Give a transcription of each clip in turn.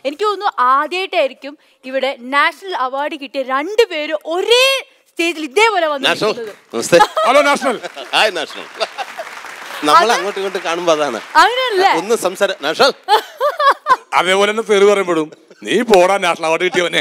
എനിക്ക് തോന്നുന്നു ആദ്യമായിട്ടായിരിക്കും ഇവിടെ നാഷണൽ അവാർഡ് കിട്ടിയ രണ്ടുപേരും ഒരേ സ്റ്റേജിൽ ഇതേപോലെ നാഷണൽ വന്നിരിക്കുന്നത് നമസ്തേ ഹലോ നാഷണൽ ഹായ് നാഷണൽ നമ്മൾ അങ്ങോട്ടും ഇങ്ങോട്ടും കാണുമ്പോ അതാണ് അങ്ങനെയല്ലേ ഒന്ന് സംസാരം നാഷണൽ അതേപോലെ തന്നെ തെറി പറയുമ്പോഴും നീ പോടാ നാഷണൽ അവാർഡ് കിട്ടിയവനെ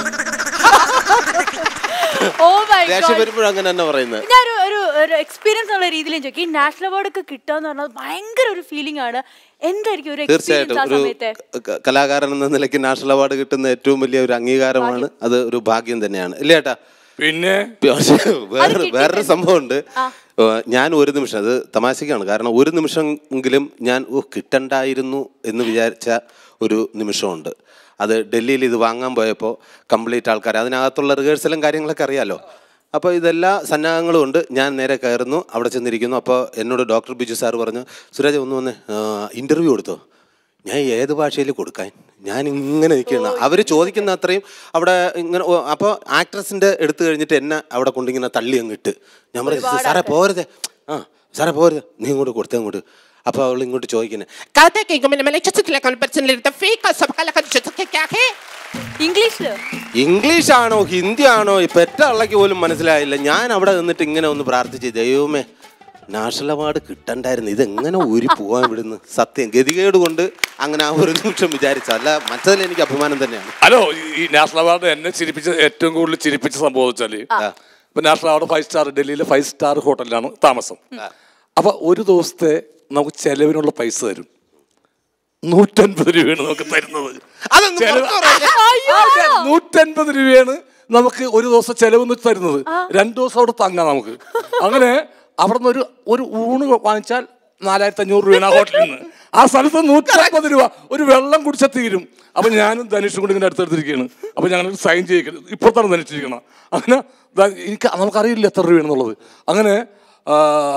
ഓ മൈ ദേഷ്യം വരുമ്പോഴും അങ്ങനെ തന്നെ പറയുന്നത് ഞാൻ ഒരു- ഒരു ഒരു എക്സ്പീരിയൻസ് ഉള്ള രീതിയിൽ ഞാൻ ചോദിക്കും ഈ നാഷണൽ അവാർഡ് ഒക്കെ കിട്ടുക എന്ന് പറഞ്ഞാൽ ഭയങ്കര ഒരു ഫീലിംഗ് ആണ് എന്തായിരിക്കും ഒരു തീർച്ചയായിട്ടും എക്സ്പീരിയൻസ് ആ ഒരു സമയത്ത് ക- കലാകാരൻ എന്ന നിലയ്ക്ക് നാഷണൽ അവാർഡ് കിട്ടുന്ന ഏറ്റവും വലിയ ഒരു അംഗീകാരമാണ് അത് ഒരു ഭാഗ്യം തന്നെയാണ് ഇല്ലേ ഏട്ടാ പിന്നെ പക്ഷേ വേറെ കിട്ടിയിട്ടുണ്ട്. വേറൊരു സംഭവമുണ്ട് ഞാൻ ഒരു നിമിഷം അത് തമാശക്കാണ് കാരണം ഒരു നിമിഷമെങ്കിലും ഞാൻ ഓ കിട്ടണ്ടായിരുന്നു എന്ന് വിചാരിച്ച ഒരു നിമിഷമുണ്ട് അത് ഡൽഹിയിൽ ഇത് വാങ്ങാൻ പോയപ്പോൾ കംപ്ലീറ്റ് ആൾക്കാർ അതിനകത്തുള്ള റിഹേഴ്സലും കാര്യങ്ങളൊക്കെ അറിയാലോ അപ്പോൾ ഇതെല്ലാ സന്നാഹങ്ങളും ഉണ്ട് ഞാൻ നേരെ കയറുന്നു അവിടെ ചെന്നിരിക്കുന്നു അപ്പോൾ എന്നോട് ഡോക്ടർ ബിജു സാർ പറഞ്ഞു സുരാജ് ഒന്ന് വന്ന് ഇൻ്റർവ്യൂ കൊടുത്തോ ഞാൻ ഏത് ഭാഷയിൽ കൊടുക്കാൻ ഞാൻ ഇങ്ങനെ നിൽക്കുകയാണ് അവർ ചോദിക്കുന്ന അത്രയും അവിടെ ഇങ്ങനെ ഓ, അപ്പോൾ ആക്ട്രസിൻ്റെ എടുത്തു കഴിഞ്ഞിട്ട് എന്നെ അവിടെ കൊണ്ടിങ്ങനെ തള്ളി അങ്ങിട്ട് ഞാൻ പറഞ്ഞു സാറേ പോരുതേ ആ സാറേ പോരുത് നീ ഇങ്ങോട്ട് കൊടുത്തേ അങ്ങോട്ട് അപ്പോൾ അവൾ ഇങ്ങോട്ട് ചോദിക്കുന്നത് कहते हैं कि मैंने मैंने चुटकी लगा पर्सनली तो फेक और सबका लगा चुटकी क्या है ഇംഗ്ലീഷില് ഇംഗ്ലീഷ് ആണോ ഹിന്ദി ആണോ ഈ പെറ്റ അള്ളക്ക് പോലും മനസ്സിലായില്ല ഞാൻ അവിടെ നിന്നിട്ട് ഇങ്ങനെ ഒന്ന് പ്രാർത്ഥിച്ച് ദൈവമേ നാഷണൽ അവാർഡ് കിട്ടണ്ടായിരുന്നു ഇതെങ്ങനെ ഊരി പോവാൻ ഇവിടുന്ന് സത്യം ഗതികേട് കൊണ്ട് അങ്ങനെ ആ ഒരു നിമിഷം വിചാരിച്ച അല്ല മറ്റതിൽ എനിക്ക് അഭിമാനം തന്നെയാണ് ഹലോ ഈ നാഷണൽ അവാർഡ് എന്നെ ചിരിപ്പിച്ച ഏറ്റവും കൂടുതൽ ചിരിപ്പിച്ച സംഭവം വെച്ചാല് ഇപ്പൊ നാഷണൽ അവാർഡ് ഫൈവ് സ്റ്റാർ ഡൽഹിയിലെ ഫൈവ് സ്റ്റാർ ഹോട്ടലിലാണ് താമസം അപ്പൊ ഒരു ദിവസത്തെ നമുക്ക് ചെലവിനുള്ള പൈസ തരും നൂറ്റൻപത് രൂപയാണ് നമുക്ക് തരുന്നത് അതൊന്നും ചെലവ്- പുറത്ത് അതെ, നൂറ്റൻപത് രൂപയാണ് നമുക്ക് ഒരു ദിവസം ചെലവ് എന്ന് തരുന്നത് രണ്ടു ദിവസം അവിടെ തങ്ങാം നമുക്ക് അങ്ങനെ അവിടെ നിന്ന് ഒരു ഒരു ഊണ് വാങ്ങിച്ചാൽ നാലായിരത്തി അഞ്ഞൂറ് രൂപയാണ് ആ ഹോട്ടലിൽ നിന്ന് ആ സ്ഥലത്ത് നൂറ്റമ്പത് രൂപ ഒരു വെള്ളം കുടിച്ചാൽ തീരും അപ്പൊ ഞാനും ധനുഷും കൂടി ഇങ്ങനെ അടുത്തെടുത്തിരിക്കുകയാണ് അപ്പൊ ഞങ്ങൾ സൈൻ ചെയ്യിക്കുന്നത് ഇപ്പോഴത്താണ് ധനിച്ചിരിക്കണം അങ്ങനെ ദ- എനിക്ക് നമുക്കറിയില്ല എത്ര രൂപയാണെന്നുള്ളത് അങ്ങനെ ആ,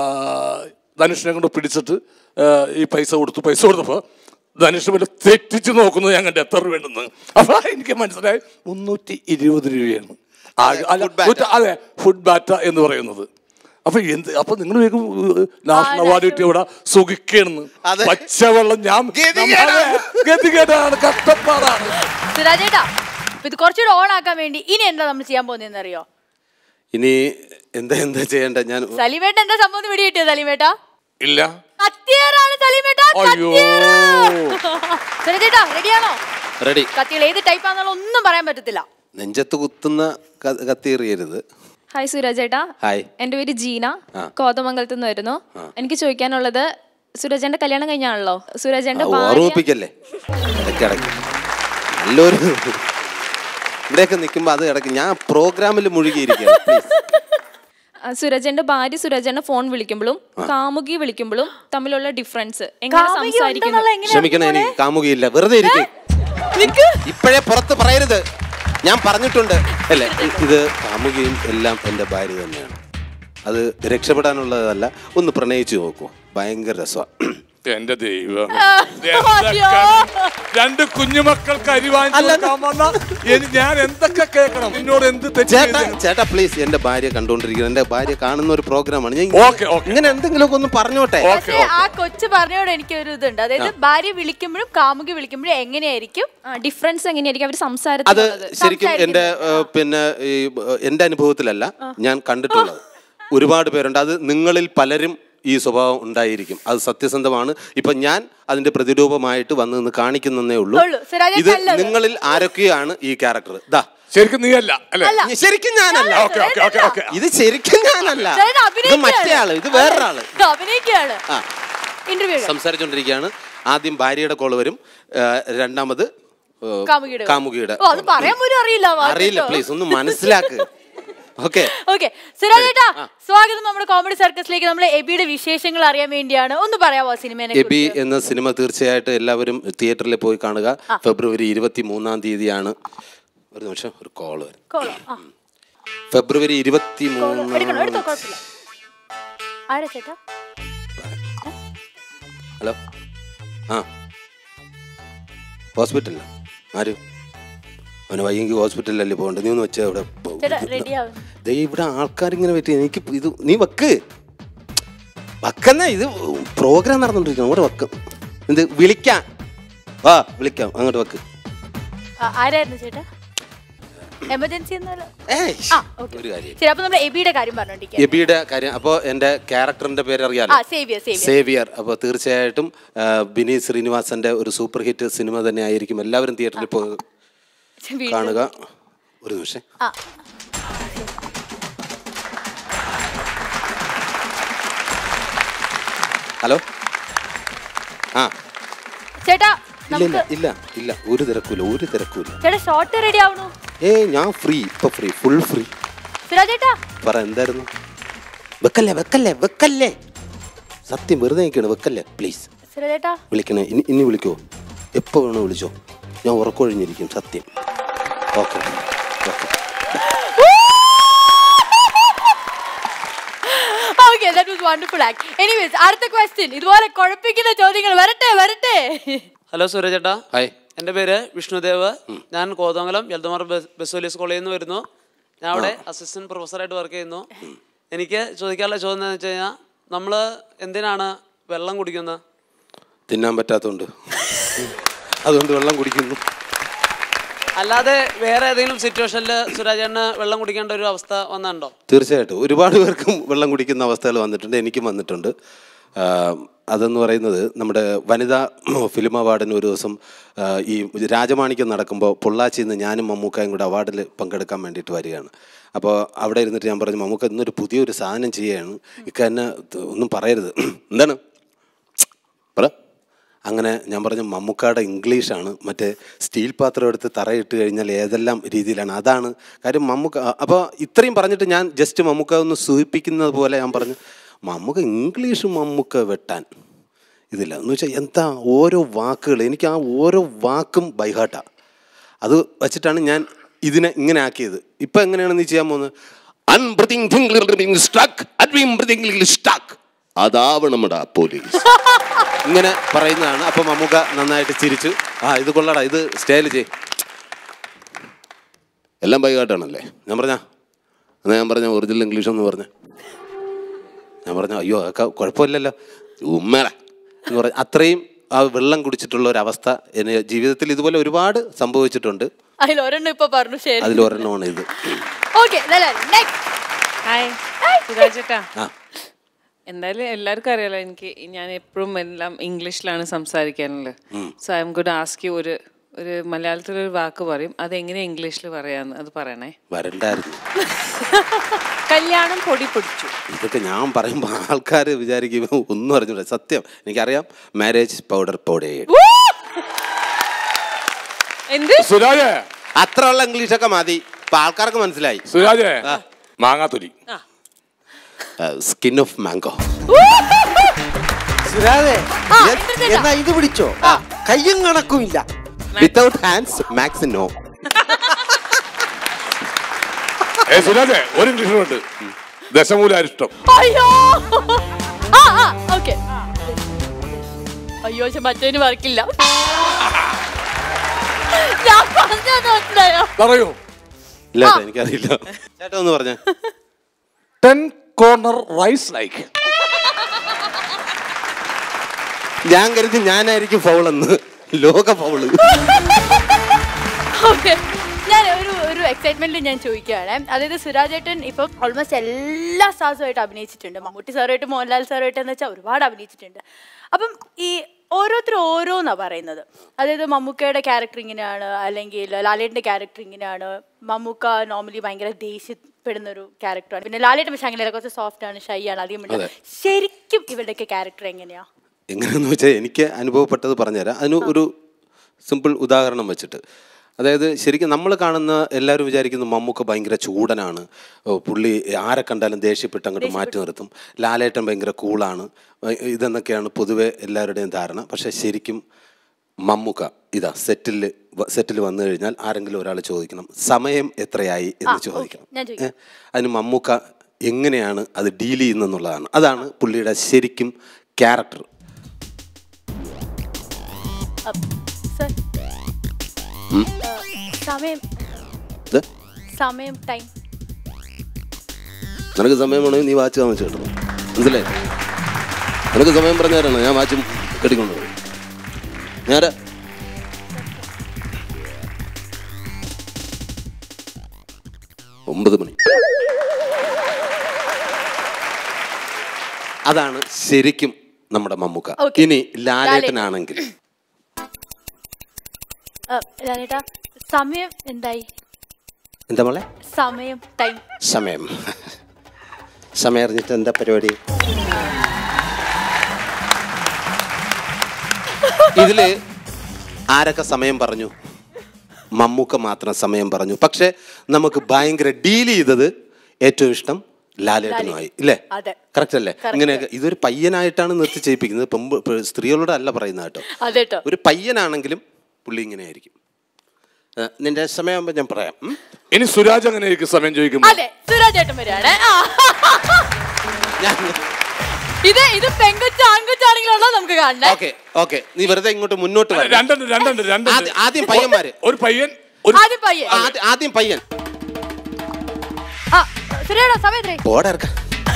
ധനുഷിനെ കൊണ്ട് പിടിച്ചിട്ട് ആ, ഈ പൈസ കൊടുത്തു പൈസ കൊടുത്തപ്പോൾ ധനുഷ് വല്ല തെറ്റിച്ച് നോക്കുന്നത് ഞാൻ കണ്ട് എത്ര രൂപയുണ്ടെന്ന് അപ്പൊ എനിക്ക് മനസ്സിലായി മുന്നൂറ്റി ഇരുപത് രൂപയാണ് ആകെ- അല്ല, Food batter. നൂറ്റ- അതെ ഫുഡ് ബാറ്റ എന്ന് പറയുന്നത് അപ്പൊ എന്ത് അപ്പൊ നിങ്ങൾ വേഗം നാഷണൽ അവാർഡ് കിട്ടിയ ഇവിടെ സുഖിക്കണെന്ന് അതെ. പച്ചവെള്ളം ഞാൻ ഗതികേടാണ്. നമ്മളെ ഗതികേടാണ് കഷ്ടപ്പാടാണ് സുരാജേട്ടാ ഇപ്പൊ ഇത് കുറച്ചുകൂടെ ഓൺ ആക്കാൻ വേണ്ടി ഇനി എന്താ നമ്മൾ ചെയ്യാൻ പോകുന്നതെന്ന് അറിയോ ഇനി എന്താ എന്താ ചെയ്യണ്ട ഞാൻ സലീമേട്ട എന്താ സംഭവം എന്ന് പിടി കിട്ടിയോ സലീമേട്ടാ ഇല്ല കത്തിയേറാണ് സലീമേട്ട അയ്യോ. സുരജേട്ടാ റെഡിയാണോ റെഡി കത്തികൾ ഏത് ടൈപ്പ് ആണെന്നുള്ള ഒന്നും പറയാൻ പറ്റത്തില്ല നെഞ്ചത്ത് കുത്തുന്ന ക- കത്തിയെറിയരുത് ഹായ് സുരാജ് ചേട്ടാ ഹായ് എൻ്റെ പേര് ജീന ആ. കോതമംഗലത്ത് നിന്ന് വരുന്നു എനിക്ക് ചോദിക്കാനുള്ളത് സുരജന്റെ കല്യാണം കഴിഞ്ഞാണല്ലോ സുരജന്റെ ആ, ഭാര്യ ഓർമ്മിപ്പിക്കല്ലേ ഇടയ്ക്കിടയ്ക്ക് നല്ലൊരു ഇവിടെയൊക്കെ നിൽക്കുമ്പോൾ അത് ഇടയ്ക്ക് ഞാൻ പ്രോഗ്രാമിൽ മുഴുകിയിരിക്കുകയാണ് പ്ലീസ് ആ, സുരജന്റെ ഭാര്യ സുരജന്റെ ഫോൺ വിളിക്കുമ്പോഴും കാമുകി വിളിക്കുമ്പോഴും തമ്മിലുള്ള ഡിഫറൻസ് എങ്ങനെ കാമുകി സംസാരിക്കുന്നു ഉണ്ടെന്നുള്ള എങ്ങനെയാ ക്ഷമിക്കണം എനിക്ക് കാമുകയില്ല വെറുതെ ഇരിക്കും നിക്ക്. ഇപ്പോഴേ പുറത്ത് പറയരുത് ഞാൻ പറഞ്ഞിട്ടുണ്ട് അല്ലേ ഇ- ഇത് കാമുകയും എല്ലാം എൻ്റെ ഭാര്യ തന്നെയാണ് അത് രക്ഷപ്പെടാനുള്ളതല്ല ഒന്ന് പ്രണയിച്ചു നോക്കൂ ഭയങ്കര രസമാണ് എന്റെ ദൈവം അയ്യോ. രണ്ട് കുഞ്ഞുമക്കൾക്ക് അരി വാങ്ങിച്ചു കൊടുക്കാൻ വന്ന എനി- ഞാൻ എന്തൊക്കെ കേൾക്കണം എന്നോട് എന്ത് തെറ്റ് ചേട്ടാ ചെയ്തു? ചേട്ടാ പ്ലീസ് എന്റെ ഭാര്യ കണ്ടുകൊണ്ടിരിക്കുന്നത് എന്റെ ഭാര്യ കാണുന്ന ഒരു പ്രോഗ്രാമാണ് ഞാൻ ഓക്കേ, ഓക്കേ. ഇങ്ങനെ എന്തെങ്കിലുമൊക്കെ ഒന്ന് പറഞ്ഞോട്ടെ ഓക്കേ, പക്ഷേ ആ കൊച്ചു പറഞ്ഞോട് എനിക്ക് ഒരു ഇതുണ്ട് അതായത് ഭാര്യ വിളിക്കുമ്പോഴും കാമുകി വിളിക്കുമ്പോഴും എങ്ങനെയായിരിക്കും ഡിഫറൻസ് എങ്ങനെയായിരിക്കും അവർ അത് സംസാരത്തിലുള്ളത് ശരിക്കും എന്റെ ഏഹ്, പിന്നെ ഈ ഏഹ്, എന്റെ അനുഭവത്തിലല്ല ഞാൻ കണ്ടിട്ടുള്ളത് ഒരുപാട് പേരുണ്ട് അത് നിങ്ങളിൽ പലരും ഈ സ്വഭാവം ഉണ്ടായിരിക്കും അത് സത്യസന്ധമാണ് ഇപ്പൊ ഞാൻ അതിന്റെ പ്രതിരൂപമായിട്ട് വന്ന് നിന്ന് കാണിക്കുന്നേ ഉള്ളൂ ഉള്ളൂ. സിറാജേ ഇത് നല്ലത്. നിങ്ങളിൽ ആരൊക്കെയാണ് ഈ ക്യാരക്ടർ ദാ ശരിക്കും നീ അല്ല അല്ലേ ശരിക്കും ഞാനല്ല ഓക്കെ ഓക്കെ ഓക്കെ ഓക്കെ ഇത് ശരിക്കും ഞാനല്ല അതായത് ഇത് അഭിനയിക്കുകയാണ്. മറ്റേ ആള് ഇത് വേറൊരാള് അതെ, അഭിനയിക്കുകയാണ് ആ ഇന്റർവ്യൂ സംസാരിച്ചുകൊണ്ടിരിക്കുകയാണ് ആദ്യം ഭാര്യയുടെ കോള് വരും ഏഹ്, രണ്ടാമത് ഏഹ്, കാമുകിയുടെ കാമുകിയുടെ ഓ അത് പറയാൻ പോലും അറിയില്ല ആ വാക്ക് അറിയില്ല കേട്ടോ. പ്ലീസ് ഒന്ന് മനസ്സിലാക്ക് ഓക്കെ ഓക്കെ സുരാജേട്ടാ സ്വാഗതം നമ്മുടെ കോമഡി സർക്കസിലേക്ക് നമ്മൾ എബിയുടെ വിശേഷങ്ങൾ അറിയാൻ വേണ്ടിയാണ് ഒന്ന് പറയാമോ സിനിമേനെ എബി എന്ന സിനിമ തീർച്ചയായിട്ടും എല്ലാവരും തിയേറ്ററിൽ പോയി കാണുക ഫെബ്രുവരി ഇരുപത്തി മൂന്നാം തീയതിയാണ് ഒരു നിമിഷം ഒരു കോള് വരും കോളോ ആ ഫെബ്രുവരി ഇരുപത്തി കോളോ എടുക്കണോ എടുത്തോ മൂന്ന് കുഴപ്പമില്ല ആരാ ചേട്ടാ ഹലോ ആ ഹോസ്പിറ്റലില്ല ആര് അവന് വയ്യെങ്കിൽ ഹോസ്പിറ്റലിലല്ലേ പോകണ്ട നീ ഒന്ന് വെച്ചാൽ അവിടെ പോ- ചേട്ടാ റെഡി ആവും ദേ ഇവിടെ ആൾക്കാരിങ്ങനെ പറ്റി എനിക്ക് ഇത് നീ വെക്ക് വക്കെന്ന ഇത് പ്രോഗ്രാം നടന്നുകൊണ്ടിരിക്കണം അങ്ങോട്ട് വെക്കം എന്ത് വിളിക്കാം വാ വിളിക്കാം അങ്ങോട്ട് വെക്ക് ആ, ആരായിരുന്നു ചേട്ടാ എമർജൻസി എന്നല്ലോ ഏയ്, ആ ഓക്കെ ഒരു കാര്യം ശരി അപ്പൊ നമ്മൾ എബിയുടെ കാര്യം പറഞ്ഞോണ്ടിരിക്കുക എബിയുടെ കാര്യം അപ്പോൾ എൻ്റെ ക്യാരക്ടറിന്റെ പേര് ആ അറിയാലോ സേവിയർ സേവിയർ സേവിയർ അപ്പോൾ തീർച്ചയായിട്ടും ആ, ബിനി ശ്രീനിവാസന്റെ ഒരു സൂപ്പർ ഹിറ്റ് സിനിമ തന്നെ ആയിരിക്കും എല്ലാവരും തിയേറ്ററിൽ പോയി കാണുക ഒരു നിമിഷം ആ ഹലോ ആ ചേട്ടാ ഇല്ല ഇല്ല ഇല്ല ഇല്ല ഒരു തിരക്കൂല ഒരു തിരക്കൂല ചേട്ടാ ഷോർട്ട് റെഡി ആവണു ഏയ് ഞാൻ ഫ്രീ ഇപ്പൊ ഫ്രീ ഫുൾ ഫ്രീ സുരാജ് ചേട്ടാ പറ എന്തായിരുന്നു വെക്കല്ലേ വെക്കല്ലേ വെക്കല്ലേ സത്യം വെറുതെ നിൽക്കണം വെക്കല്ലേ പ്ലീസ് സുരാജ് ചേട്ടാ വിളിക്കണേ ഇനി ഇനി വിളിക്കോ എപ്പോൾ വേണോ വിളിച്ചോ ഞാൻ ഉറക്കൊഴിഞ്ഞിരിക്കും സത്യം okay okay okay that was wonderful act anyways അടുത്ത ക്വസ്റ്റ്യൻ ഇതുപോലെ കുഴപ്പിക്കുന്ന ചോദ്യങ്ങൾ വരട്ടെ വരട്ടെ ഹലോ സൂരജേട്ടാ ഹായ് എൻ്റെ പേര് വിഷ്ണുദേവ് ഞാൻ കോതമംഗലം എൽദമാർ ബെസോലിയസ് കോളേജിൽ നിന്ന് വരുന്നു ഞാൻ അവിടെ അസിസ്റ്റന്റ് പ്രൊഫസറായിട്ട് വർക്ക് ചെയ്യുന്നു എനിക്ക് ചോദിക്കാനുള്ള ചോദ്യം എന്താണെന്ന് വെച്ച് കഴിഞ്ഞാൽ നമ്മൾ എന്തിനാണ് വെള്ളം കുടിക്കുന്നത് തിന്നാൻ പറ്റാത്തതുകൊണ്ട് അതുകൊണ്ട് വെള്ളം കുടിക്കുന്നു അല്ലാതെ വേറെ ഏതെങ്കിലും സിറ്റുവേഷനിൽ സുരാജേട്ടന് വെള്ളം കുടിക്കേണ്ട ഒരു അവസ്ഥ വന്നിട്ടുണ്ടോ തീർച്ചയായിട്ടും ഒരുപാട് പേർക്കും വെള്ളം കുടിക്കുന്ന അവസ്ഥകൾ വന്നിട്ടുണ്ട് എനിക്കും വന്നിട്ടുണ്ട് ആ, അതെന്ന് പറയുന്നത് നമ്മുടെ വനിതാ ഫിലിം അവാർഡിന് ഒരു ദിവസം ആ, ഈ രാജമാണിക്യം നടക്കുമ്പോൾ പൊള്ളാച്ചിയിൽ നിന്ന് ഞാനും മമ്മൂക്കായും കൂടെ അവാർഡിൽ പങ്കെടുക്കാൻ വേണ്ടിയിട്ട് വരികയാണ് അപ്പോൾ അവിടെ ഇരുന്നിട്ട് ഞാൻ പറഞ്ഞു മമ്മൂക്ക ഇന്നൊരു പുതിയൊരു സാധനം ചെയ്യുകയാണ് ഇക്ക എന്നെ ഒന്നും പറയരുത് എന്താണ് പറ അങ്ങനെ ഞാൻ പറഞ്ഞു മമ്മൂക്കായുടെ ഇംഗ്ലീഷാണ് മറ്റേ സ്റ്റീൽ പാത്രം എടുത്ത് തറയിട്ട് കഴിഞ്ഞാൽ ഏതെല്ലാം രീതിയിലാണ് അതാണ് കാര്യം മമ്മൂക്ക അപ്പോൾ ഇത്രയും പറഞ്ഞിട്ട് ഞാൻ ജസ്റ്റ് മമ്മൂക്ക ഒന്ന് സൂചിപ്പിക്കുന്നത് പോലെ ഞാൻ പറഞ്ഞു മമ്മൂക്ക ഇംഗ്ലീഷ് മമ്മൂക്ക വെട്ടാൻ ഇതില്ല എന്ന് വെച്ചാൽ എന്താ ഓരോ വാക്കുകൾ എനിക്ക് ആ ഓരോ വാക്കും ബൈഹാട്ടാണ് അത് വെച്ചിട്ടാണ് ഞാൻ ഇതിനെ ഇങ്ങനെ ആക്കിയത് ഇപ്പം എങ്ങനെയാണ് നീ ചെയ്യാൻ പോകുന്നത് അൺബ്രിതിങ് സ്ട്രക്ക് അൺബ്രിതിങ് സ്ട്രക്ക് അതാവണമടാ പോലീസ് ഇങ്ങനെ പറയുന്നതാണ് അപ്പൊ മമ്മൂക്ക നന്നായിട്ട് ചിരിച്ചു ആ ഇത് കൊള്ളടാ ഇത് സ്റ്റൈൽ ചെയ് എല്ലാം ബൈകാട്ടാണല്ലേ ഞാൻ പറഞ്ഞ എന്നാ ഞാൻ പറഞ്ഞ ഒറിജിനൽ ഇംഗ്ലീഷ് എന്ന് പറഞ്ഞ ഞാൻ പറഞ്ഞു അയ്യോ അതൊക്കെ കുഴപ്പമില്ലല്ലോ ഉമ്മേട എന്ന് പറഞ്ഞ അത്രയും ആ വെള്ളം കുടിച്ചിട്ടുള്ള ഒരു അവസ്ഥ എന്നെ ജീവിതത്തിൽ ഇതുപോലെ ഒരുപാട് സംഭവിച്ചിട്ടുണ്ട് അതിൽ ഒരെണ്ണം ഇപ്പൊ പറഞ്ഞു ശരി അതിൽ ഒരെണ്ണമാണ് ഇത് ഓക്കെ നെക്സ്റ്റ് ഹായ് സുരാജേട്ടാ ആ എന്തായാലും എല്ലാവർക്കും അറിയാലോ എനിക്ക് ഞാൻ എപ്പോഴും എല്ലാം ഇംഗ്ലീഷിലാണ് സംസാരിക്കാനുള്ളത് so I am good ask you ഒരു ഒരു മലയാളത്തിലൊരു വാക്ക് പറയും അതെങ്ങനെ ഇംഗ്ലീഷിൽ പറയാന്ന് അത് പറയണേ വരണ്ടായിരുന്നു കല്യാണം പൊടി പൊടിച്ചു ഇതൊക്കെ ഞാൻ പറയുമ്പോൾ ആൾക്കാർ വിചാരിക്കും ഒന്നും അറിഞ്ഞൂടെ സത്യം എനിക്കറിയാം മാരേജ് പൗഡർ പൗഡർ എന്ത് സുരാജേ അത്ര ഉള്ള ഇംഗ്ലീഷൊക്കെ മതി ഇപ്പൊ ആൾക്കാർക്ക് മനസ്സിലായി സുരാജേ മാങ്ങാത്തൊലി സ്കിൻ ഓഫ് മാംഗോ സുരാജേ ആ, എ- ഇന്ദ്രജിത്താ. എന്നാ ഇത് പിടിച്ചോ കയ്യും കണക്കുമില്ല വിത്തൗട്ട് ഹാൻഡ്സ് മാക്സ് നോ ഏ സുരാജേ ഒരു ഇംഗ്ലീഷ് ഉണ്ട് ദശമൂലാരിഷ്ടം അയ്യോ ആ ആ ഓക്കെ അയ്യോ പക്ഷെ മറ്റേന് വർക്കില്ല ഞാൻ പറഞ്ഞത് മനസ്സിലായോ പറയൂ ഇല്ല ചേട്ടാ, എനിക്കറിയില്ല ചേട്ടാ ഒന്ന് പറഞ്ഞേ ടെൻ കോർണർ റൈസ് ലൈക്ക് ഞാൻ കരുതി ഞാനായിരിക്കും ഫൗളെന്ന് ലോക ഫൗള് ഓക്കെ ഞാൻ ഒരു ഒരു എക്സൈറ്റ്മെന്റിൽ ഞാൻ ചോദിക്കുകയാണ് അതായത് സുരാജേട്ടൻ ഇപ്പം ഓൾമോസ്റ്റ് എല്ലാ സ്റ്റാർസുമായിട്ട് അഭിനയിച്ചിട്ടുണ്ട് മമ്മൂട്ടി സാറുമായിട്ട് മോഹൻലാൽ സാറുമായിട്ട് എന്ന് വെച്ചാൽ ഒരുപാട് അഭിനയിച്ചിട്ടുണ്ട് അപ്പം ഈ ഓരോരുത്തർ ഓരോന്നാ പറയുന്നത് അതായത് മമ്മൂക്കയുടെ ക്യാരക്ടർ ഇങ്ങനെയാണ് അല്ലെങ്കിൽ ലാലേട്ടൻ്റെ ക്യാരക്ടർ ഇങ്ങനെയാണ് മമ്മൂക്ക നോർമലി ഭയങ്കര ദേഷ്യപ്പെടുന്ന ഒരു ക്യാരക്ടറാണ് പിന്നെ ലാലേട്ടൻ പക്ഷേ അങ്ങനെയല്ല കുറച്ച് സോഫ്റ്റ് ആണ് ഷൈ ആണ് അധികം മിണ്ടാ- ശരിക്കും ഇവരുടെയൊക്കെ ക്യാരക്ടർ എങ്ങനെയാ എങ്ങനെയാന്ന് വെച്ചാൽ എനിക്ക് അനുഭവപ്പെട്ടത് പറഞ്ഞുതരാം അതിന് ഒരു സിമ്പിൾ ഉദാഹരണം വെച്ചിട്ട് അതായത് ശരിക്കും നമ്മൾ കാണുന്ന എല്ലാവരും വിചാരിക്കുന്നു മമ്മൂക്ക ഭയങ്കര ചൂടനാണ് ഓ, പുള്ളി ആരെ കണ്ടാലും ദേഷ്യപ്പെട്ട് അങ്ങോട്ട് മാറ്റി നിർത്തും ലാലേട്ടൻ ഭയങ്കര കൂളാണ് ഏ- ഇതെന്നൊക്കെയാണ് പൊതുവെ എല്ലാവരുടെയും ധാരണ പക്ഷേ ശരിക്കും മമ്മൂക്ക ഇതാ സെറ്റിൽ സെറ്റിൽ വന്നു കഴിഞ്ഞാൽ ആരെങ്കിലും ഒരാൾ ചോദിക്കണം സമയം എത്രയായി എന്ന് ആ, ചോദിക്കണം ഓക്കേ. ഞാൻ ചോദിക്കാം. ഏ? അതിന് മമ്മൂക്ക എങ്ങനെയാണ് അത് ഡീൽ ചെയ്യുന്നെന്നുള്ളതാണ് അതാണ് പുള്ളിയുടെ ശരിക്കും ക്യാരക്ടർ സർ സമയം ഇത് സമയം ടൈം നിനക്ക് സമയം വേണമെങ്കിൽ നീ വാച്ച് കാണിച്ചു കേട്ടോ മനസ്സിലായി നിനക്ക് സമയം പറഞ്ഞു തരണം ഞാൻ വാച്ചും കെട്ടിക്കൊണ്ടു ഞാനാ ഒമ്പത് മണി അതാണ് ശരിക്കും നമ്മുടെ മമ്മൂക്ക Okay. ഇനി ലാലേട്ടനാണെങ്കിൽ ആ, ലാലേട്ടാ സമയം എന്തായി എന്താ മോളെ സമയം ടൈം സമയം സമയം അറിഞ്ഞിട്ട് എന്താ പരിപാടി ഇതില് ആരൊക്കെ സമയം പറഞ്ഞു മമ്മൂക്ക മാത്രം സമയം പറഞ്ഞു പക്ഷെ നമുക്ക് ഭയങ്കര ഡീൽ ചെയ്തത് ഏറ്റവും ഇഷ്ടം ലാലേട്ടനുമായി ഇല്ലേ അതെ. കറക്റ്റ് അല്ലേ ഇങ്ങനെയൊക്കെ ഇതൊരു പയ്യനായിട്ടാണ് നിർത്തി ചെയ്യിപ്പിക്കുന്നത് പെമ്പ് പെ- സ്ത്രീകളോട് അല്ല പറയുന്നത് കേട്ടോ അതെട്ടോ ഒരു പയ്യനാണെങ്കിലും പുള്ളി ഇങ്ങനെ ആയിരിക്കും ആ, നിന്റെ സമയമാകുമ്പോൾ ഞാൻ പറയാം ഉം? ഇനി സുരാജ് അങ്ങനെ ആയിരിക്കും സമയം ചോദിക്കുമ്പോൾ അതെ സുരാജ് ഏട്ടൻ വരികയാണ് ആ. ഞാൻ ഇത് ഇത് പെങ്കൊച്ച് ആൺകൊച്ചാണെങ്കിലാണോ നമുക്ക് കാണണ്ടേ ഓക്കെ ഓക്കെ നീ വെറുതെ ഇങ്ങോട്ട് മുന്നോട്ട് വരണം. രണ്ടുണ്ട് രണ്ടുണ്ട് രണ്ടുണ്ട് ആദ്യം- ആദ്യം പയ്യന്മാര്. ഒരു പയ്യൻ ഒരു ആദ്യം പയ്യെ ആദ്യം- ആദ്യം പയ്യൻ ആ സുരേടാ സമയം എത്രയായി? പോടർക്ക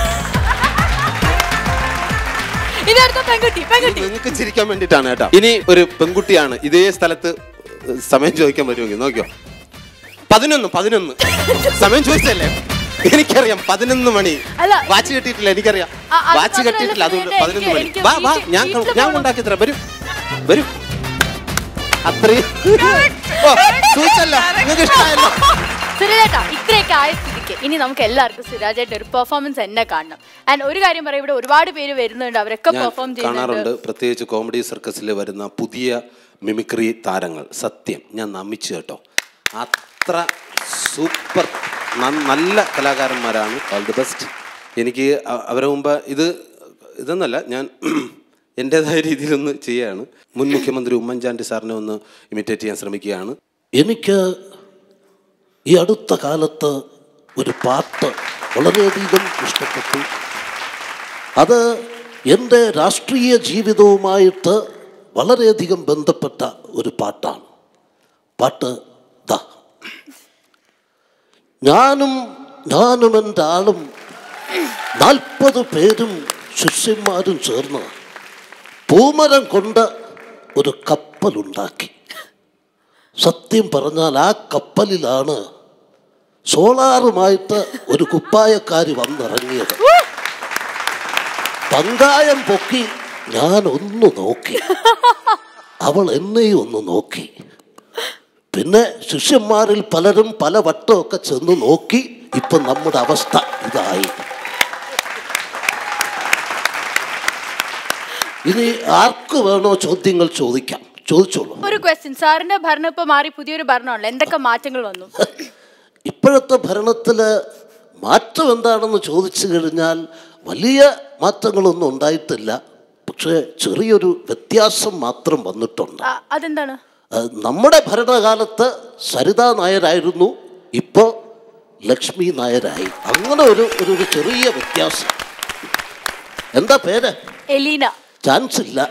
ഇനി അടുത്ത പെൺകുട്ടി പെൺകുട്ടി നിങ്ങൾക്ക് ചിരിക്കാൻ വേണ്ടിയിട്ടാണ് കേട്ടോ ഇനി ഒരു പെൺകുട്ടിയാണ് ഇതേ സ്ഥലത്ത് സമയം ചോദിക്കാൻ പറ്റുമെങ്കിൽ നോക്കിയോ പതിനൊന്ന് പതിനൊന്ന് സമയം ചോദിച്ചല്ലേ എനിക്കറിയാം പതിനൊന്ന് മണി അല്ല. വാച്ച് കെട്ടിയിട്ടില്ല എനിക്കറിയാം ആ, അത് വാച്ച് മാത്രമല്ല, കെട്ടിയിട്ടില്ല അതുകൊണ്ട് സുരേഷേ, പതിനൊന്ന് മണി എനിക്ക് വാ വാ വീട്ടിൽ- ഞാൻ വീട്ടിൽ ഞാൻ പോണം. കൊണ്ടാക്കി തരാം വരൂ വരൂ അത്രയും ഓ, ചോദിച്ചല്ലോ നിങ്ങൾക്ക് ഇഷ്ടമായല്ലോ സുരേട്ടാ ഇത്രയൊക്കെ ആയ സ്ഥിതിക്ക് ഇനി നമുക്ക് എല്ലാവർക്കും സുരാജേട്ടൻ ഒരു പെർഫോമൻസ് എന്നെ കാണണം ആൻഡ് ഒരു കാര്യം പറയാം ഇവിടെ ഒരുപാട് പേര് വരുന്നുണ്ട് അവരൊക്കെ ഞാൻ പെർഫോം കാണാറുണ്ട് ചെയ്യുന്നുണ്ട് പ്രത്യേകിച്ച് കോമഡി സർക്കസിൽ വരുന്ന പുതിയ മിമിക്രി താരങ്ങൾ സത്യം ഞാൻ നമിച്ചു കേട്ടോ അത്ര സൂപ്പർ ന- നല്ല കലാകാരന്മാരാണ് ഓൾ ദി ബെസ്റ്റ് എനിക്ക് അ- അവരെ മുമ്പ് ഇത് ഇതൊന്നല്ല ഞാൻ എൻ്റെതായ രീതിയിലൊന്ന് ചെയ്യുകയാണ് മുൻ മുഖ്യമന്ത്രി ഉമ്മൻചാണ്ടി സാറിനെ ഒന്ന് ഇമിറ്റേറ്റ് ചെയ്യാൻ ശ്രമിക്കുകയാണ് എനിക്ക് ഈ അടുത്ത കാലത്ത് ഒരു പാട്ട് വളരെയധികം ഇഷ്ടപ്പെട്ടു അത് എൻ്റെ രാഷ്ട്രീയ ജീവിതവുമായിട്ട് വളരെയധികം ബന്ധപ്പെട്ട ഒരു പാട്ടാണ് പാട്ട് ദാ ഞാനും ഞാനും എൻ്റെ ആളും നാൽപ്പത് പേരും ശിഷ്യന്മാരും ചേർന്ന് പൂമരം കൊണ്ട് ഒരു കപ്പലുണ്ടാക്കി സത്യം പറഞ്ഞാൽ ആ കപ്പലിലാണ് സോളാറുമായിട്ട് ഒരു കുപ്പായക്കാരി വന്നിറങ്ങിയത് പങ്കായം പൊക്കി ഞാൻ ഒന്ന് നോക്കി അവൾ എന്നെയും ഒന്ന് നോക്കി പിന്നെ ശിഷ്യന്മാരിൽ പലരും പല വട്ടമൊക്കെ ചെന്ന് നോക്കി ഇപ്പൊ നമ്മുടെ അവസ്ഥ ഇതായി ഇനി ആർക്ക് വേണോ ചോദ്യങ്ങൾ ചോദിക്കാം ചോദിച്ചോളൂ ഒരു ക്വസ്റ്റ്യൻ സാറിന്റെ ഭരണം ഇപ്പൊ മാറി പുതിയൊരു ഭരണമാണല്ലോ എന്തൊക്കെ മാറ്റങ്ങൾ വന്നു ഇപ്പോഴത്തെ ഭരണത്തിൽ മാറ്റം എന്താണെന്ന് ചോദിച്ചു കഴിഞ്ഞാൽ വലിയ മാറ്റങ്ങളൊന്നും ഉണ്ടായിട്ടില്ല പക്ഷേ ചെറിയൊരു വ്യത്യാസം മാത്രം വന്നിട്ടുണ്ട് ആ, അതെന്താണ് അത് നമ്മുടെ ഭരണകാലത്ത് സരിതാ നായരായിരുന്നു ഇപ്പോൾ ലക്ഷ്മി നായരായി അങ്ങനെ ഒരു ഒരു ഒരു ചെറിയ വ്യത്യാസം എന്താ പേര് എലീന ചാൻസ് ഇല്ല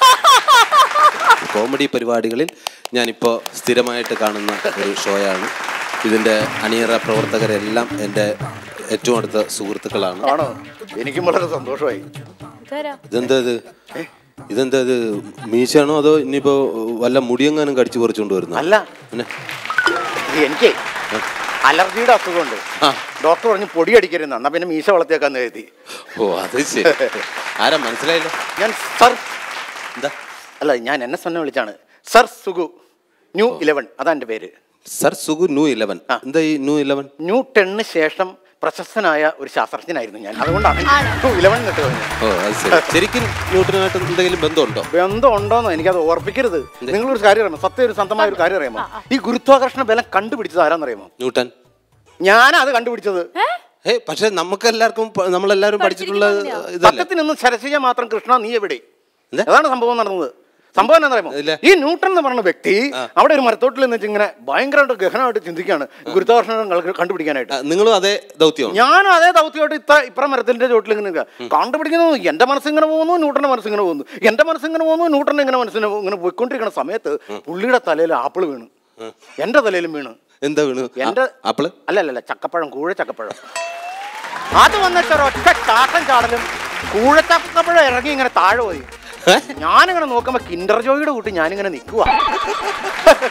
കോമഡി പരിപാടികളിൽ ഞാനിപ്പോൾ സ്ഥിരമായിട്ട് കാണുന്ന ഒരു ഷോയാണ് ഇതിൻ്റെ അണിയറ പ്രവർത്തകരെല്ലാം എൻ്റെ ഏറ്റവും അടുത്ത സുഹൃത്തുക്കളാണ് ആണോ എനിക്കും വളരെ സന്തോഷമായി ഇതാരാ? ഇതെന്താ ഇത് ഇതെന്താ ഇത് മീശയാണോ അതോ ഇനിയിപ്പോ വല്ല മുടിയെങ്ങാനും കടിച്ചു പറിച്ചുകൊണ്ട് വരുന്ന അല്ല എനിക്ക് അലർജിയുടെ അസുഖമുണ്ട് ആ. ഡോക്ടർ പറഞ്ഞു പൊടി അടിക്കരുന്ന എന്നാ പിന്നെ മീശ വളർത്തിയേക്കാന്ന് കരുതി ഓ അത് ശരി ആരാ മനസ്സിലായില്ല ഞാൻ സർ എന്താ അല്ല ഞാൻ എന്നെ സ്വന്തം വിളിച്ചാണ് സർ സുഗു ന്യൂ ഇലവൻ അതാ എൻ്റെ പേര് സർ സുഗു ന്യൂ ഇലവൻ എന്താ ഈ ന്യൂ ഇലവൻ ന്യൂ ടെന്നിന് ശേഷം പ്രശസ്തനായ ഒരു ശാസ്ത്രജ്ഞനായിരുന്നു ഞാൻ അതുകൊണ്ടാണ് ന്യൂ ഇലവൻ എന്നിട്ട് പറഞ്ഞത് ഓ അത് ശരി ശരിക്കും ന്യൂട്ടനുമായിട്ട് എന്തെങ്കിലും ബന്ധമുണ്ടോ ബന്ധം ഉണ്ടോന്നോ എനിക്കത് ഓർപ്പിക്കരുത് നിങ്ങളൊരു കാര്യം അറിയാമോ സത്യം ഒരു സ്വന്തമായ ഒരു കാര്യം അറിയാമോ ഈ ഗുരുത്വാകർഷണ ബലം കണ്ടുപിടിച്ചത് ആരാന്നറിയാമോ ന്യൂട്ടൻ ഞാനാ അത് കണ്ടുപിടിച്ചത് ഏ പക്ഷെ നമുക്ക് എല്ലാവർക്കും പ- നമ്മളെല്ലാവരും പഠിച്ചിട്ടുള്ള ഇതല്ലേ പക്കത്തിൽ നിന്ന് ശരശയ്യ മാത്രം കൃഷ്ണ നീ എവിടെ എന്താ? അതാണ് സംഭവം നടന്നത് സംഭവം എന്താ ഇല്ല. ഈ ന്യൂട്ടൺ എന്ന് പറഞ്ഞ വ്യക്തി അവിടെ ഒരു മരത്തോട്ടിൽ നിന്ന് ഇങ്ങനെ ഭയങ്കരമായിട്ട് ഗഹനമായിട്ട് ചിന്തിക്കുകയാണ് ഗുരുത്വാകർഷണം കൾ- കണ്ടുപിടിക്കാനായിട്ട് ആ, നിങ്ങളും അതേ ദൗത്യമാണ് ഞാനും അതേ ദൗത്യമായിട്ട് ഇത്ര ഇപ്പുറം മരത്തിന്റെ ചോട്ടിൽ ഇങ്ങനെ നിൽക്കുക കണ്ടുപിടിക്കുന്നു എന്റെ മനസ്സിങ്ങനെ പോകുന്നു ന്യൂട്ടന്റെ മനസ്സിങ്ങനെ പോകുന്നു എന്റെ മനസ്സിങ്ങനെ പോകുന്നു ന്യൂട്ടന്റെ ഇങ്ങനെ മനസ്സിന് ഇങ്ങനെ പോയിക്കൊണ്ടിരിക്കുന്ന സമയത്ത് പുള്ളിയുടെ തലയിൽ ആപ്പിൾ വീണ് എന്റെ തലയിലും വീണ് എന്താ വീണു എന്റെ ആ, ആപ്പിള് അല്ല അല്ല അല്ല ചക്കപ്പഴം കൂഴ ചക്കപ്പഴം അത് വന്നിട്ട് ഒറ്റ ചാട്ടം ചാടലും കൂഴ ചക്കപ്പഴം ഇറങ്ങി ഇങ്ങനെ താഴെ പോയി ഞാനിങ്ങനെ നോക്കുമ്പോ കിൻഡർ ജോയിയുടെ കൂട്ടി ഞാനിങ്ങനെ നിൽക്കുക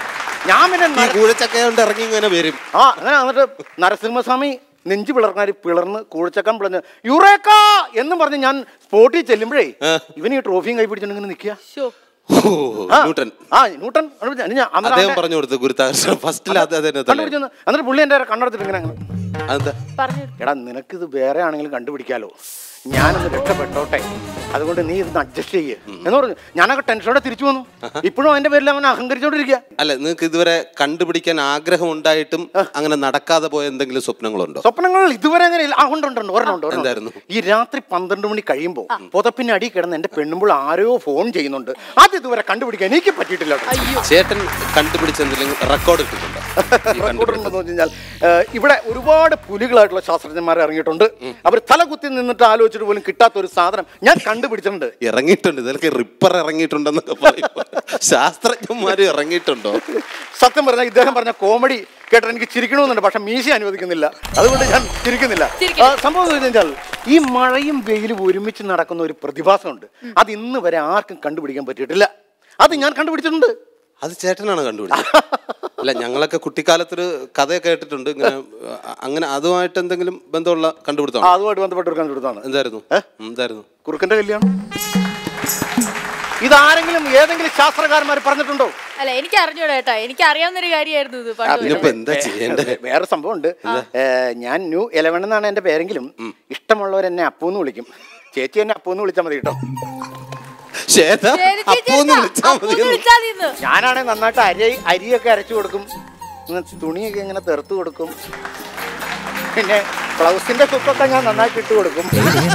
ഞാൻ പിന്നെ ഈ നര- കൂഴച്ചക്ക കൊണ്ട് ഇറങ്ങി ഇങ്ങനെ വരും ആ അങ്ങനെ എന്നിട്ട് നരസിംഹസ്വാമി നെഞ്ചു പിളർന്നാരി പിളർന്ന് കൂഴച്ചക്കം പിളഞ്ഞ് യുറേക്ക എന്നും പറഞ്ഞ് ഞാൻ സ്പോട്ടിൽ ചെല്ലുമ്പോഴേ ഇവന് ഈ ട്രോഫിയും കൈ പിടിച്ചോണ്ട് ഇങ്ങനെ നിൽക്കുക ഷോ ഓ, ന്യൂട്ടൺ ആ ന്യൂട്ടൺ എന്നിട്ട് ഞാൻ- ഞാൻ അന്നേരം അദ്ദേഹം അവന്റെ- പറഞ്ഞു കൊടുത്തു ഗുരുത്താകർഷണം ഫസ്റ്റിൽ അത് തന്നെ കണ്ടുപിടിച്ചെന്ന് എന്നിട്ട് പുള്ളി എൻ്റെ കണ്ണെടുത്തിട്ട് ഇങ്ങനെ അങ്ങനെ അതെന്താ പറഞ്ഞു എടാ നിനക്കിത് വേറെ ആണെങ്കിലും കണ്ടുപിടിക്കാലോ ഞാനൊന്ന് രക്ഷപ്പെട്ടോട്ടെ അതുകൊണ്ട് നീ ഇതൊന്ന് അഡ്ജസ്റ്റ് ചെയ്യ് എന്ന് പറഞ്ഞു ഞാനൊക്കെ ടെൻഷനോടെ തിരിച്ചു വന്നു ഇപ്പോഴും അതിന്റെ പേരിൽ അവൻ അഹങ്കരിച്ചോണ്ടിരിക്കുക അല്ല നിങ്ങൾക്ക് ഇതുവരെ കണ്ടുപിടിക്കാൻ ആഗ്രഹം ഉണ്ടായിട്ടും അങ്ങനെ നടക്കാതെ പോയ എന്തെങ്കിലും സ്വപ്നങ്ങളുണ്ടോ സ്വപ്നങ്ങൾ ഇതുവരെ അങ്ങനെ ഇല്ല. ആ ഉണ്ട് ഉണ്ട് ഉണ്ട് ഒരെണ്ണം ഉണ്ട്, ഒരെണ്ണം ഉണ്ട്. എന്തായിരുന്നു? ഈ രാത്രി പന്ത്രണ്ട് മണി കഴിയുമ്പോൾ പുതപ്പിന്റെ അടി കിടന്ന് എന്റെ പെണ്ണുമ്പോൾ ആരോ ഫോൺ ചെയ്യുന്നുണ്ട് അത് ഇതുവരെ കണ്ടുപിടിക്കാൻ എനിക്ക് പറ്റിയിട്ടില്ല കേട്ടോ. ചേട്ടൻ കണ്ടുപിടിച്ച എന്തെങ്കിലും റെക്കോർഡ് ഇട്ടിട്ടുണ്ടോ ഈ റെക്കോർഡ് കണ്ടുപിടുത്തം? ഉണ്ടെന്ന് വെച്ച് കഴിഞ്ഞാൽ ഏഹ്, ഇവിടെ ഒരുപാട് പുലികളായിട്ടുള്ള ശാസ്ത്രജ്ഞന്മാർ ഇറങ്ങിയിട്ടുണ്ട് അവർ തലകുത്തി നിന്നിട്ട് ആലോചിച്ചിട്ട് പോലും കിട്ടാത്ത ഒരു സാധനം ഞാൻ കണ്ടുപിടിച്ചിട്ടുണ്ട് ഇറങ്ങിയിട്ടുണ്ട് ഇതിലൊക്കെ റിപ്പർ ഇറങ്ങിയിട്ടുണ്ടെന്നൊക്കെ പറയും ശാസ്ത്രജ്ഞന്മാര് ഇറങ്ങിയിട്ടുണ്ടോ സത്യം പറഞ്ഞാൽ ഇദ്ദേഹം പറഞ്ഞ കോമഡി കേട്ടിട്ട് എനിക്ക് ചിരിക്കണമെന്നുണ്ട് പക്ഷെ മീശ അനുവദിക്കുന്നില്ല അതുകൊണ്ട് ഞാൻ ചിരിക്കുന്നില്ല ആ, സംഭവം എന്ന് വെച്ച് കഴിഞ്ഞാൽ ഈ മഴയും വെയിലും ഒരുമിച്ച് നടക്കുന്ന ഒരു പ്രതിഭാസമുണ്ട് അത് ഇന്ന് വരെ ആർക്കും കണ്ടുപിടിക്കാൻ പറ്റിയിട്ടില്ല അത് ഞാൻ കണ്ടുപിടിച്ചിട്ടുണ്ട് അത് ചേട്ടനാണ് കണ്ടുപിടിച്ചത് അല്ല ഞങ്ങളൊക്കെ കുട്ടിക്കാലത്തൊരു കഥ കേട്ടിട്ടുണ്ട് ഇങ്ങനെ അ- അങ്ങനെ അതുമായിട്ട് എന്തെങ്കിലും ബന്ധമുള്ള ആ, കണ്ടുപിടുത്തം അതുമായിട്ട് ബന്ധപ്പെട്ട ഒരു കണ്ടുപിടുത്താണ് എന്തായിരുന്നു ഏ? ഉം, എന്തായിരുന്നു കുറുക്കന്റെ കല്യാണം ഇതാരെങ്കിലും ഏതെങ്കിലും ശാസ്ത്രകാരന്മാർ പറഞ്ഞിട്ടുണ്ടോ അല്ല എനിക്ക് അറിഞ്ഞൂടാ കേട്ടാ എനിക്ക് അറിയാവുന്ന ഒരു കാര്യമായിരുന്നു ഇത് പണ്ട് മുതലേ. ഇതിനിപ്പോ എന്താ ചെയ്യേണ്ടത് വേറെ സംഭവമുണ്ട് ഏ, ഞാൻ ന്യൂ ഇലവൻ എന്നാണ് എന്റെ പേരെങ്കിലും ഇഷ്ടമുള്ളവർ എന്നെ അപ്പൂന്ന് വിളിക്കും ചേച്ചി എന്നെ അപ്പൂന്ന് വിളിച്ചാൽ മതി കേട്ടോ ശ്വേത ശരി, ചേച്ചി അപ്പൂന്ന് എന്താ? വിളിച്ചാ അപ്പൂന്ന് മതി വിളിച്ചാ മതി ഇന്ന്. ഞാനാണെങ്കിൽ നന്നായിട്ട് അരി അരിയൊക്കെ അരച്ചു കൊടുക്കും ഇങ്ങനെ തുണിയൊക്കെ ഇങ്ങനെ തെറുത്ത് കൊടുക്കും പിന്നെ ബ്ലൗസിന്റെ കുക്കൊക്കെ ഞാൻ നന്നായിട്ട് ഇട്ട് കൊടുക്കും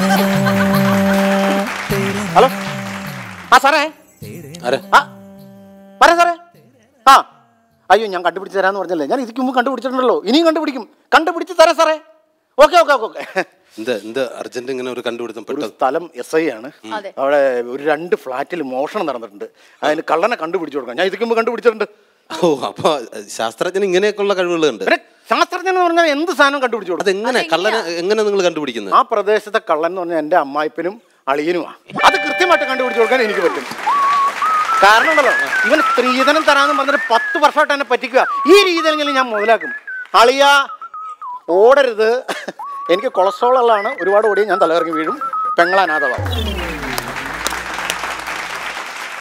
ഹലോ ആ സാറേ ആരാ? ആ പറയാ സാറേ ആ അയ്യോ ഞാൻ കണ്ടുപിടിച്ച് തരാന്ന് പറഞ്ഞല്ലേ ഞാൻ ഇതിക്ക് മുമ്പ് കണ്ടുപിടിച്ചിട്ടുണ്ടല്ലോ ഇനിയും കണ്ടുപിടിക്കും കണ്ടുപിടിച്ച് തരാം സാറേ ഓക്കെ ഓക്കെ ഓക്കെ ഓക്കെ എന്താ എന്താ അർജന്റ് ഇങ്ങനെ ഒരു കണ്ടുപിടുത്തം ഒരു പെട്ടത് സ്ഥലം എസ് ഐ ആണ് അതെ. അവിടെ ഒരു രണ്ട് ഫ്ലാറ്റിൽ മോഷണം നടന്നിട്ടുണ്ട് അതിന് കള്ളനെ കണ്ടുപിടിച്ചു കൊടുക്കാം ഞാൻ ഇതിക്ക് മുമ്പ് കണ്ടുപിടിച്ചിട്ടുണ്ട് ഓ അപ്പൊ ശാസ്ത്രജ്ഞന് ഇങ്ങനെയൊക്കെയുള്ള കഴിവുകളുണ്ട് പിന്നെ ശാസ്ത്രജ്ഞൻ എന്ന് പറഞ്ഞാൽ എന്ത് സാധനം കണ്ടുപിടിച്ചു കൊടുക്കും അതെങ്ങനെ കള്ളനെ എങ്ങനെ നിങ്ങൾ കണ്ടുപിടിക്കുന്നത് ആ പ്രദേശത്തെ കള്ളൻ എന്ന് പറഞ്ഞാൽ എൻ്റെ അമ്മായിപ്പനും അളിയനുമാണ് അത് കൃത്യമായിട്ട് കണ്ടുപിടിച്ചു കൊടുക്കാൻ എനിക്ക് പറ്റും കാരണം ഉണ്ടല്ലോ ഇവൻ സ്ത്രീധനം തരാമെന്ന് പറഞ്ഞിട്ട് പത്ത് വർഷമായിട്ട് എന്നെ പറ്റിക്കുക ഈ രീതിയിലെങ്കിലും ഞാൻ മുതലാക്കും അളിയ ഓടരുത് എനിക്ക് കൊളസ്ട്രോൾ ഉള്ളതാണ് ഒരുപാട് ഓടി ഞാൻ തലകറങ്ങി വീഴും പെങ്ങളാനാഥവാ